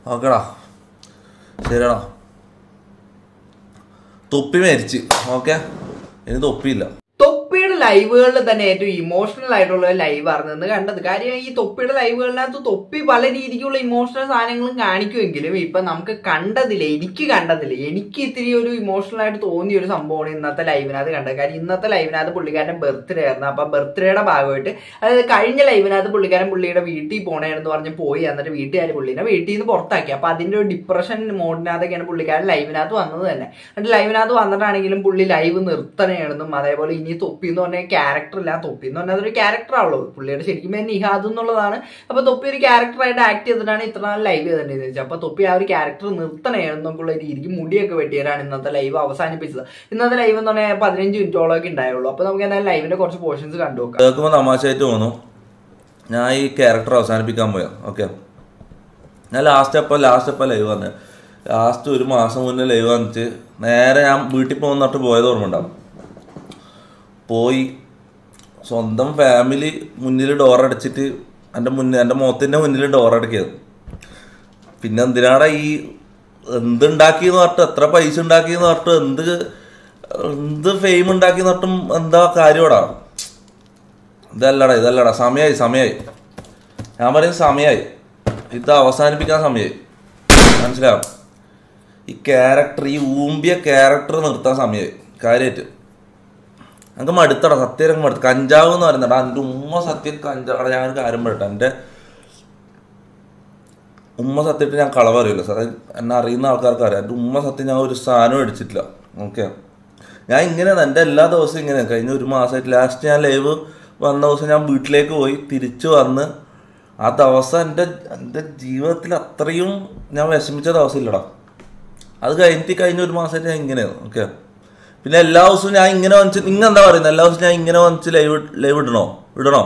ഓക്കെടാ ശരിയാടാ തൊപ്പി മരിച്ച് ഓക്കെ ഇനി തൊപ്പിയില്ല തൊപ്പിയുടെ ലൈവുകളിൽ തന്നെ ഏറ്റവും ഇമോഷണൽ ആയിട്ടുള്ള ലൈവ് ആയിരുന്നു കണ്ടത് കാര്യം ഈ തൊപ്പിയുടെ ലൈവുകളിനകത്ത് തൊപ്പി പല രീതിക്കുള്ള ഇമോഷണൽ സാധനങ്ങളും കാണിക്കുമെങ്കിലും ഇപ്പൊ നമുക്ക് കണ്ടതില്ല എനിക്ക് കണ്ടതില്ല എനിക്ക് ഇത്തിരി ഒരു ഇമോഷണൽ ആയിട്ട് തോന്നിയ ഒരു സംഭവമാണ് ഇന്നത്തെ ലൈവിനകത്ത് കണ്ടത് കാര്യം ഇന്നത്തെ ലൈവിനകത്ത് പുള്ളിക്കാരന്റെ ബർത്ത്ഡേ ആയിരുന്നു അപ്പൊ ബർത്ത്ഡേയുടെ ഭാഗമായിട്ട് അതായത് കഴിഞ്ഞ ലൈവിനകത്ത് പുള്ളിക്കാരൻ പുള്ളിയുടെ വീട്ടിൽ പോണേന്ന് പറഞ്ഞ് പോയി എന്നിട്ട് വീട്ടുകാർ പുള്ളിനെ വീട്ടിൽ നിന്ന് പുറത്താക്കി അപ്പൊ അതിന്റെ ഒരു ഡിപ്രഷൻ മോഡിനകത്തൊക്കെയാണ് പുള്ളിക്കാരൻ ലൈവിനകത്ത് വന്നത് തന്നെ എന്നിട്ട് ലൈവിനകത്ത് വന്നിട്ടാണെങ്കിലും പുള്ളി ലൈവ് നിർത്തണയാണെന്നും അതേപോലെ ഇനി തൊപ്പി എന്ന് പറഞ്ഞ ക്യാരക്ടർ ഇല്ല തൊപ്പി എന്ന് പറഞ്ഞാൽ അതൊരു ക്യാരക്ടർ ആണല്ലോ പുള്ളിയുടെ ശരിക്കും പേര് നിഹാദ് എന്നുള്ളതാണ് അപ്പൊ തൊപ്പി ഒരു ക്യാരക്ടറായിട്ട് ആക്ട് ചെയ്തിട്ടാണ് ഇത്ര നാൾ ലൈവ് ചെയ്തിട്ടുണ്ടെന്ന് വെച്ചാൽ അപ്പൊ തൊപ്പി ആ ഒരു ക്യാരക്ടർ നിർത്തണയാണെന്നൊക്കെയുള്ള രീതിക്ക് മുടിയൊക്കെ വെട്ടിയവരാണ് ഇന്നത്തെ ലൈവ് അവസാനിപ്പിച്ചത് ഇന്നത്തെ ലൈവ് എന്ന് പറഞ്ഞാൽ പതിനഞ്ച് മിനിറ്റോളമൊക്കെ ഉണ്ടായുള്ളൂ അപ്പൊ നമുക്ക് എന്തായാലും ലൈവിന്റെ കുറച്ച് പോർഷൻസ് കണ്ടു നോക്കാം കേൾക്കുമ്പോൾ തമാശയായിട്ട് തോന്നും ഞാൻ ഈ ക്യാരക്ടർ അവസാനിപ്പിക്കാൻ പോയാ ഓക്കെ ഞാൻ ലാസ്റ്റ് അപ്പോൾ ലാസ്റ്റ് അപ്പോൾ ലൈവ് വന്നത് ലാസ്റ്റ് ഒരു മാസം മുന്നേ ലൈവ് വന്നിട്ട് നേരെ ഞാൻ വീട്ടിൽ പോകുന്നിട്ട് പോയത് ഓർമ്മ ഉണ്ടാവും പോയി സ്വന്തം ഫാമിലി മുന്നിൽ ഡോർ അടച്ചിട്ട് എൻ്റെ മുന്നിൽ എൻ്റെ മുഖത്തിൻ്റെ മുന്നിൽ ഡോർ അടക്കിയത് പിന്നെ എന്തിനാടാ ഈ എന്തുണ്ടാക്കിയെന്ന് പറഞ്ഞിട്ട് എത്ര പൈസ ഉണ്ടാക്കിയെന്ന് പറഞ്ഞിട്ട് എന്ത് എന്ത് ഫെയിം ഉണ്ടാക്കിയെന്ന് പറഞ്ഞിട്ടും എന്താ കാര്യമാടാ ഇതല്ലടാ ഇതല്ലടാ സമയമായി സമയമായി ഞാൻ പറയുന്നത് സമയമായി ഇത് അവസാനിപ്പിക്കാൻ സമയമായി മനസ്സിലാവും ഈ ക്യാരക്ടർ ഈ ഊമ്പിയ ക്യാരക്ടർ നിർത്താൻ സമയമായി കാര്യമായിട്ട് ഞങ്ങൾക്ക് മടുത്തടാ സത്യം ഞങ്ങൾക്ക് മടുത്ത് കഞ്ചാവ് എന്ന് പറയുന്നടാ എൻ്റെ ഉമ്മ സത്യം കഞ്ചാവടാ ഞാൻ ഒരു കാര്യം പറയട്ടെ എൻ്റെ ഉമ്മ സത്യമായിട്ട് ഞാൻ കളവ് അറിയില്ല സാർ എന്നെ അറിയുന്ന ആൾക്കാർക്ക് അറിയാം എൻ്റെ ഉമ്മ സത്യം ഞാൻ ഒരു സാധനം അടിച്ചിട്ടില്ല ഓക്കെ ഞാൻ ഇങ്ങനെയാണ് എൻ്റെ എല്ലാ ദിവസവും ഇങ്ങനെയാണ് കഴിഞ്ഞ ഒരു മാസമായിട്ട് ലാസ്റ്റ് ഞാൻ ലൈവ് വന്ന ദിവസം ഞാൻ വീട്ടിലേക്ക് പോയി തിരിച്ചു വന്ന് ആ ദിവസം എൻ്റെ എൻ്റെ ജീവിതത്തിൽ അത്രയും ഞാൻ വിഷമിച്ച ദിവസം ഇല്ലടാ അത് കഴിഞ്ഞിട്ട് കഴിഞ്ഞ ഒരു മാസമായിട്ട് ഞാൻ ഇങ്ങനെയാണ് ഓക്കെ പിന്നെ എല്ലാ ദിവസവും ഞാൻ ഇങ്ങനെ വന്നിച്ച് നിങ്ങൾ എന്താ പറയുന്നത് എല്ലാ ദിവസവും ഞാൻ ഇങ്ങനെ വന്നിച്ച് ലൈവ് ലൈവ് ഇടണോ ഇടണോ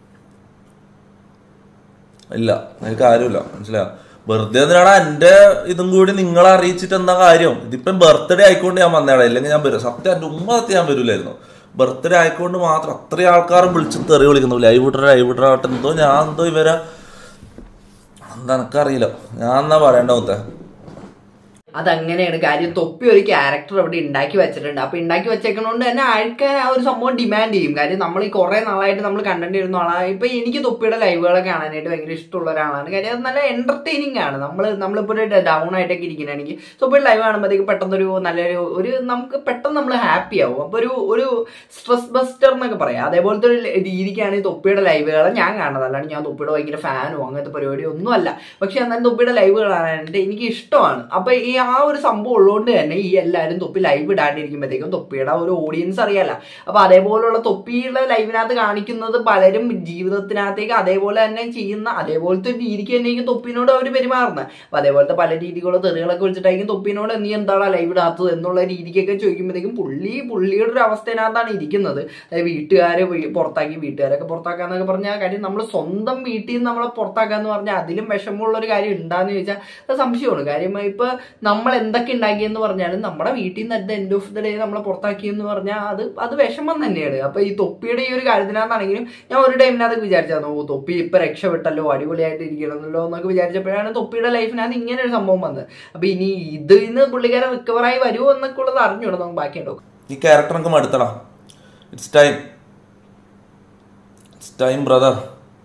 ഇല്ല എനിക്ക് കാര്യമില്ല മനസ്സിലായോ വെറുതെ എന്തിനാണ് എൻ്റെ ഇതും കൂടി നിങ്ങളെ അറിയിച്ചിട്ട് എന്താ കാര്യം ഇതിപ്പം ബർത്ത്ഡേ ആയിക്കൊണ്ട് ഞാൻ വന്നേടാ ഇല്ലെങ്കിൽ ഞാൻ വരും സത്യം എൻ്റെ ഉമ്മ സത്യം ഞാൻ വരില്ലായിരുന്നു ബർത്ത്ഡേ ആയിക്കൊണ്ട് മാത്രം അത്രയും ആൾക്കാരും വിളിച്ച് തെറി വിളിക്കുന്നു ലൈവ് ഇട്ടറ ലൈവ് ഇട്ടറാട്ടെ എന്തോ ഞാൻ എന്തോ ഇവരെ എന്താ എനിക്കറിയില്ല ഞാൻ എന്നാ പറയണ്ട മുത്തേ അതങ്ങനെയാണ് കാര്യം തൊപ്പി ഒരു ക്യാരക്ടർ അവിടെ ഉണ്ടാക്കി വെച്ചിട്ടുണ്ട് അപ്പൊ ഉണ്ടാക്കി വെച്ചേക്കുന്നതുകൊണ്ട് തന്നെ ആൾക്കാർ ആ ഒരു സംഭവം ഡിമാൻഡ് ചെയ്യും കാര്യം നമ്മൾ ഈ കുറെ നാളായിട്ട് നമ്മൾ കണ്ടിരുന്ന ആളാണ് ഇപ്പൊ എനിക്ക് തൊപ്പിയുടെ ലൈവുകളൊക്കെ കാണാനായിട്ട് ഭയങ്കര ഇഷ്ടമുള്ള ഒരാളാണ് കാര്യം അത് നല്ല എന്റർടൈനിങ് ആണ് നമ്മൾ നമ്മളിപ്പോ ഒരു ഡൗൺ ആയിട്ടൊക്കെ ഇരിക്കുകയാണെങ്കിൽ തൊപ്പിയുടെ ലൈവ് കാണുമ്പോഴത്തേക്ക് പെട്ടെന്നൊരു നല്ലൊരു ഒരു നമുക്ക് പെട്ടെന്ന് നമ്മൾ ഹാപ്പി ആവും അപ്പൊ ഒരു ഒരു സ്ട്രെസ് ബസ്റ്റർ എന്നൊക്കെ പറയാം അതേപോലത്തെ ഒരു രീതിക്കാണ് ഈ തൊപ്പിയുടെ ലൈവുകൾ ഞാൻ കാണുന്നത് അല്ലാണ്ട് ഞാൻ തൊപ്പിയുടെ ഭയങ്കര ഫാനോ അങ്ങനത്തെ പരിപാടിയോ ഒന്നും അല്ല പക്ഷെ എന്നാലും തൊപ്പിയുടെ ലൈവ് കാണാനായിട്ട് എനിക്ക് ഇഷ്ടമാണ് അപ്പൊ ഈ ആ ഒരു സംഭവം ഉള്ളതുകൊണ്ട് തന്നെ ഈ എല്ലാവരും തൊപ്പി ലൈവ് ഇടാണ്ടിരിക്കുമ്പോഴത്തേക്കും തൊപ്പിയുടെ ഒരു ഓഡിയൻസ് അറിയാല അപ്പൊ അതേപോലുള്ള തൊപ്പിയുടെ ലൈവിനകത്ത് കാണിക്കുന്നത് പലരും ജീവിതത്തിനകത്തേക്ക് അതേപോലെ തന്നെ ചെയ്യുന്ന അതേപോലത്തെ ഒരു രീതിക്ക് തന്നെയായിരിക്കും തൊപ്പിനോട് അവർ പെരുമാറുന്നത് അപ്പൊ അതേപോലത്തെ പല രീതികളുള്ള തെറികളൊക്കെ വിളിച്ചിട്ടായിരിക്കും തൊപ്പിനോട് നീ എന്താണ് ലൈവ് ഇടാത്തത് എന്നുള്ള രീതിക്കൊക്കെ ചോദിക്കുമ്പോഴത്തേക്കും പുള്ളി പുള്ളിയുടെ ഒരു അവസ്ഥയിനകത്താണ് ഇരിക്കുന്നത് അതായത് വീട്ടുകാരെ വീ- പുറത്താക്കി വീട്ടുകാരൊക്കെ പുറത്താക്കാന്നൊക്കെ പറഞ്ഞാൽ കാര്യം നമ്മൾ സ്വന്തം വീട്ടിൽ നിന്ന് നമ്മളെ പുറത്താക്കാന്ന് പറഞ്ഞാൽ അതിലും വിഷമമുള്ള ഒരു കാര്യം ഉണ്ടാന്ന് ചോദിച്ചാൽ അത് സംശയമാണ് കാര്യം ഇപ്പൊ നമ്മൾ എന്തൊക്കെ ഉണ്ടാക്കിയെന്ന് പറഞ്ഞാലും നമ്മുടെ വീട്ടിൽ നിന്ന് at end of the day നമ്മളെ പുറത്താക്കിയെന്ന് പറഞ്ഞാൽ അത് അത് വിഷമം തന്നെയാണ് അപ്പൊ ഈ തൊപ്പിയുടെ ഈ ഒരു കാര്യത്തിനകത്താണെങ്കിലും ഞാൻ ഒരു ടൈമിനകത്ത് വിചാരിച്ചാൽ ഓ തൊപ്പി ഇപ്പൊ രക്ഷപ്പെട്ടല്ലോ അടിപൊളിയായിട്ട് ഇരിക്കണമെന്നല്ലോ എന്നൊക്കെ വിചാരിച്ചപ്പോഴാണ് തൊപ്പിയുടെ ലൈഫിനകത്ത് ഇങ്ങനെ ഒരു സംഭവം വന്നത് അപ്പൊ ഇനി ഇത് ഇന്ന് പുള്ളിക്കാരൻ റിക്കവറായി വരുമോ എന്നൊക്കെ ഉള്ളത് അറിഞ്ഞൂടെ നമുക്ക് ബാക്കിയുണ്ടോ ഈ ക്യാരക്ടർ എനിക്ക് മടുത്തടാ it's time it's time brother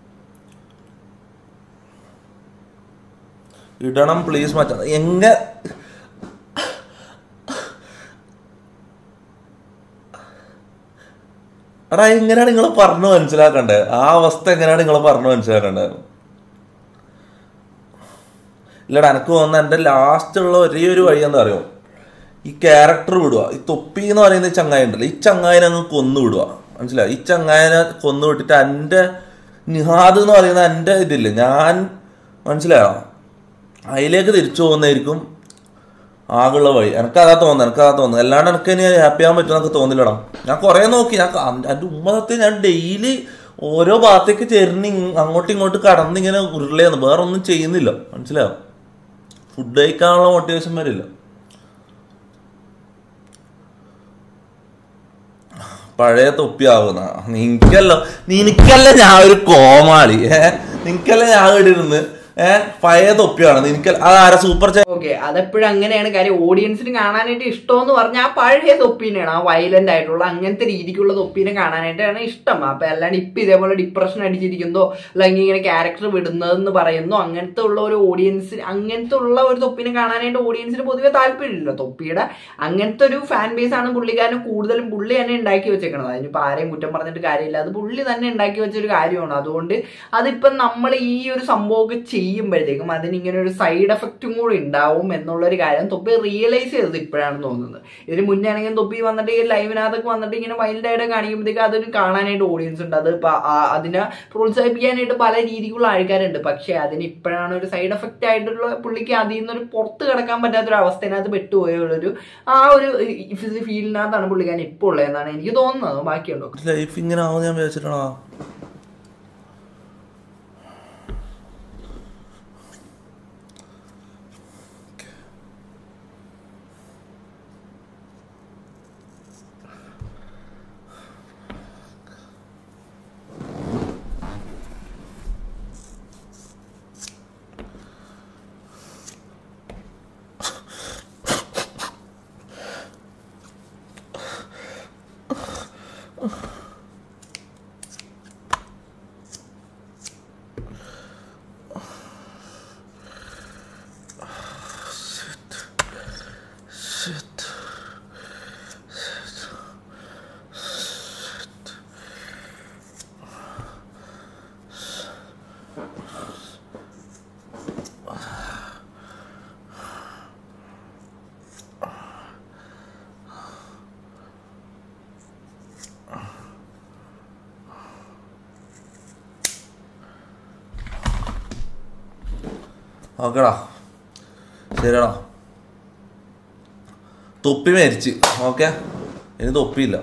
ഇടണം പ്ലീസ് മച്ച എങ്ങ എടാ എങ്ങനെയാണ് നിങ്ങൾ പറഞ്ഞു മനസ്സിലാക്കണ്ടേ ആ അവസ്ഥ എങ്ങനെയാണ് നിങ്ങൾ പറഞ്ഞു മനസ്സിലാക്കണ്ടേ ഇല്ലടാ എനിക്ക് തോന്നുന്ന എൻ്റെ ലാസ്റ്റ് ഉള്ള ഒരേ ഒരു വഴി എന്താ അറിയോ ഈ ക്യാരക്ടർ വിടുക ഈ തൊപ്പി എന്ന് പറയുന്ന ഈ ചങ്ങായി ഉണ്ടല്ലോ ഈ ചങ്ങായിനെ അങ്ങ് കൊന്നു വിടുക മനസ്സിലായി ഈ ചങ്ങായിനെ കൊന്നു വിട്ടിട്ട് എൻ്റെ നിഹാദ് എന്ന് പറയുന്ന എൻ്റെ ഇതില്ലേ ഞാൻ മനസ്സിലായോ അതിലേക്ക് തിരിച്ചു പോകുന്നതായിരിക്കും ആകുള്ള വഴി എനിക്ക് അതാ തോന്നുന്നത് എനിക്ക് അതാ തോന്നുന്നത് അല്ലാണ്ട് എനിക്ക് ഇനി ഹാപ്പി ആവാൻ പറ്റും എനിക്ക് തോന്നില്ലടാ ഞാൻ കുറേ നോക്കി ഞാൻ എൻ്റെ ഉമ്മത്തെ ഞാൻ ഡെയിലി ഓരോ ഭാഗത്തേക്ക് ചെരിഞ്ഞ് ഇങ് അങ്ങോട്ടും ഇങ്ങോട്ടും കടന്നിങ്ങനെ ഉരുളയാണ് വേറെ ഒന്നും ചെയ്യുന്നില്ല മനസ്സിലായോ ഫുഡ് കഴിക്കാനുള്ള മോട്ടിവേഷൻ വരില്ല പഴയ തൊപ്പിയാവുന്ന നിനക്കല്ല നിനക്കല്ല ഞാൻ ഒരു കോമാളി ഏ നിനക്കല്ല ഞാൻ ഇവിടെ ഇരുന്ന് ഏഹ് പഴയ തൊപ്പിയാണ് നിനക്ക് അതാരാ സൂപ്പർ ചേ ഓക്കെ അതെപ്പോഴും അങ്ങനെയാണ് കാര്യം ഓഡിയൻസിന് കാണാനായിട്ട് ഇഷ്ടമെന്ന് പറഞ്ഞാൽ ആ പഴയ തൊപ്പീനെയാണ് ആ വയലന്റ് ആയിട്ടുള്ള അങ്ങനത്തെ രീതിക്കുള്ള തൊപ്പീനെ കാണാനായിട്ടാണ് ഇഷ്ടം അപ്പൊ അല്ലാണ്ട് ഇപ്പൊ ഇതേപോലെ ഡിപ്രഷൻ അടിച്ചിരിക്കുന്നതോ അല്ലെങ്കിൽ ഇങ്ങനെ ക്യാരക്ടർ വിടുന്നതെന്ന് പറയുന്നു അങ്ങനത്തെ ഉള്ള ഒരു ഓഡിയൻസ് അങ്ങനത്തെ ഉള്ള ഒരു തൊപ്പിനെ കാണാനായിട്ട് ഓഡിയൻസിന് പൊതുവെ താല്പര്യമില്ല തൊപ്പിയുടെ അങ്ങനത്തെ ഒരു ഫാൻ ബേസ് ആണ് പുള്ളിക്കാരൻ കൂടുതലും പുള്ളി തന്നെ ഉണ്ടാക്കി വെച്ചേക്കണത് അതിനിപ്പോ ആരെയും കുറ്റം പറഞ്ഞിട്ട് കാര്യമില്ല അത് പുള്ളി തന്നെ ഉണ്ടാക്കി വെച്ച ഒരു കാര്യമാണ് അതുകൊണ്ട് അതിപ്പം നമ്മൾ ഈ ഒരു സംഭവമൊക്കെ ചെയ്യുമ്പോഴത്തേക്കും അതിന് ഇങ്ങനെ ഒരു സൈഡ് എഫക്റ്റും കൂടി ഉണ്ടാവും എന്നുള്ളൊരു കാര്യം തൊപ്പി റിയലൈസ് ചെയ്തത് ഇപ്പോഴാണ് തോന്നുന്നത് ഇതിന് മുന്നേ ആണെങ്കിൽ തൊപ്പി വന്നിട്ട് ഈ ലൈവിനകത്തൊക്കെ വന്നിട്ട് ഇങ്ങനെ വൈൽഡ് ആയിട്ട് കാണിക്കുമ്പോഴത്തേക്ക് അതൊരു കാണാനായിട്ട് ഓഡിയൻസ് ഉണ്ട് അത് ഇപ്പൊ ആ- അതിനെ പ്രോത്സാഹിപ്പിക്കാനായിട്ട് പല രീതിക്കുള്ള ആൾക്കാരുണ്ട് പക്ഷെ അതിന് ഇപ്പോഴാണ് ഒരു സൈഡ് എഫക്റ്റ് ആയിട്ടുള്ള പുള്ളിക്ക് അതിൽ നിന്നൊരു പുറത്ത് കിടക്കാൻ പറ്റാത്തൊരു അവസ്ഥയിനകത്ത് പെട്ടുപോയുള്ളൊരു ആ ഒരു ഫീലിനകത്താണ് പുള്ളിക്കാരൻ ഇപ്പോൾ ഉള്ളതെന്നാണ് എനിക്ക് തോന്നുന്നത് ബാക്കിയുണ്ടോ ലൈഫ് ഇങ്ങനെ ആവും ഞാൻ വിചാരിച്ചിട്ടാണോ ഓക്കെടാ ശരിയാടാ തൊപ്പി മരിച്ച് ഓക്കെ ഇനി തൊപ്പിയില്ല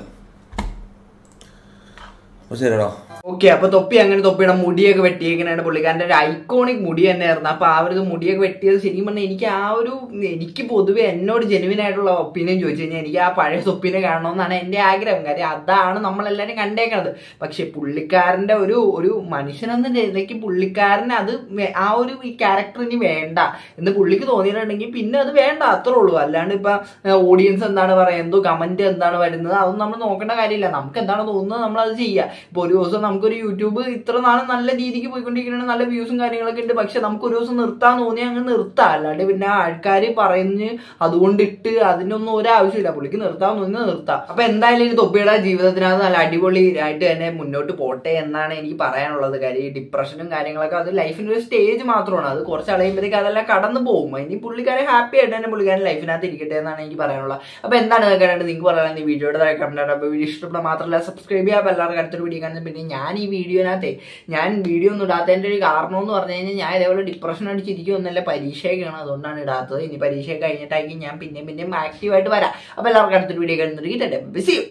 അപ്പോൾ ശരിയാടാ ഓക്കെ അപ്പൊ തൊപ്പി അങ്ങനെ തൊപ്പിയുടെ മുടിയൊക്കെ വെട്ടിയേക്കണാണ് പുള്ളിക്കാരന്റെ ഒരു ഐക്കോണിക് മുടി തന്നെയായിരുന്നു അപ്പൊ ആ ഒരു മുടിയൊക്കെ വെട്ടിയത് ശരിക്കും പറഞ്ഞാൽ എനിക്ക് ആ ഒരു എനിക്ക് പൊതുവെ എന്നോട് ജെനുവിൻ ആയിട്ടുള്ള ഒപ്പീനിയൻ ചോദിച്ചു കഴിഞ്ഞാൽ എനിക്ക് ആ പഴയ തൊപ്പിനെ കാണണമെന്നാണ് എന്റെ ആഗ്രഹം കാര്യം അതാണ് നമ്മളെല്ലാരും കണ്ടേക്കണത് പക്ഷെ പുള്ളിക്കാരന്റെ ഒരു ഒരു മനുഷ്യനെന്ന നിലയ്ക്ക് പുള്ളിക്കാരന് അത് വേ- ആ ഒരു ഈ ക്യാരക്ടർ ഇനി വേണ്ട എന്ന് പുള്ളിക്ക് തോന്നിയിട്ടുണ്ടെങ്കിൽ പിന്നെ അത് വേണ്ട അത്രേ ഉള്ളൂ അല്ലാണ്ട് ഇപ്പൊ ഓഡിയൻസ് എന്താണ് പറയുന്നത് കമന്റ് എന്താണ് വരുന്നത് അതൊന്നും നമ്മൾ നോക്കേണ്ട കാര്യമില്ല നമുക്ക് എന്താണ് തോന്നുന്നത് നമ്മൾ അത് ചെയ്യുക ഇപ്പൊ ഒരു ദിവസം നമുക്കൊരു യൂട്യൂബ് ഇത്ര നാൾ നല്ല രീതിക്ക് പോയിക്കൊണ്ടിരിക്കുന്ന നല്ല വ്യൂസും കാര്യങ്ങളൊക്കെ ഉണ്ട് പക്ഷെ നമുക്ക് ഒരു ദിവസം നിർത്താൻ തോന്നിയാൽ അങ്ങ് നിർത്താം അല്ലാണ്ട് പിന്നെ ആൾക്കാർ പറഞ്ഞ് അതുകൊണ്ടിട്ട് അതിനൊന്നും ഒരു ആവശ്യമില്ല പുള്ളിക്ക് നിർത്താൻ തോന്നി നിർത്താം അപ്പൊ എന്തായാലും ഈ തൊപ്പിയുടെ ജീവിതത്തിനകത്ത് നല്ല അടിപൊളി ആയിട്ട് തന്നെ മുന്നോട്ട് പോട്ടെ എന്നാണ് എനിക്ക് പറയാനുള്ളത് കാര്യം ഈ ഡിപ്രഷനും കാര്യങ്ങളൊക്കെ അത് ലൈഫിന്റെ ഒരു സ്റ്റേജ് മാത്രമാണ് അത് കുറച്ച് അളയുമ്പോഴത്തേക്ക് അതെല്ലാം കടന്നു പോകും ഇനി പുള്ളിക്കാരെ ഹാപ്പി ആയിട്ട് തന്നെ പുള്ളിക്കാരൻ ലൈഫിനകത്ത് ഇരിക്കട്ടെ എന്നാണ് എനിക്ക് പറയാനുള്ളത് അപ്പൊ എന്താണ് ഇതൊക്കെ കണ്ടിട്ട് നിങ്ങൾക്ക് പറയാനുള്ളത് ഈ വീഡിയോയുടെ താഴെ കമന്റ് അപ്പൊ വീഡിയോ ഇഷ്ടപ്പെട്ട മാത്രമല്ല സബ്സ്ക്രൈബ് ചെയ്യാം അപ്പൊ എല്ലാവർക്കും അടുത്തൊരു വീഡിയോ കാണുന്നത് പിന്നെ ഞാൻ ഈ വീഡിയോനകത്തെ ഞാൻ വീഡിയോ ഒന്നും ഇടാത്തതിന്റെ ഒരു കാരണം എന്ന് പറഞ്ഞു കഴിഞ്ഞാൽ ഞാൻ ഇതേപോലെ ഡിപ്രഷൻ അടിച്ചിരിക്കും എന്നല്ല പരീക്ഷയൊക്കെയാണ് അതുകൊണ്ടാണ് ഇടാത്തത് ഇനി പരീക്ഷ കഴിഞ്ഞിട്ടായിരിക്കും ഞാൻ പിന്നെയും പിന്നെയും ആക്റ്റീവായിട്ട് വരാം അപ്പൊ എല്ലാവർക്കും അടുത്തൊരു വീഡിയോ കാണുന്നുണ്ടെങ്കിൽ ബിസി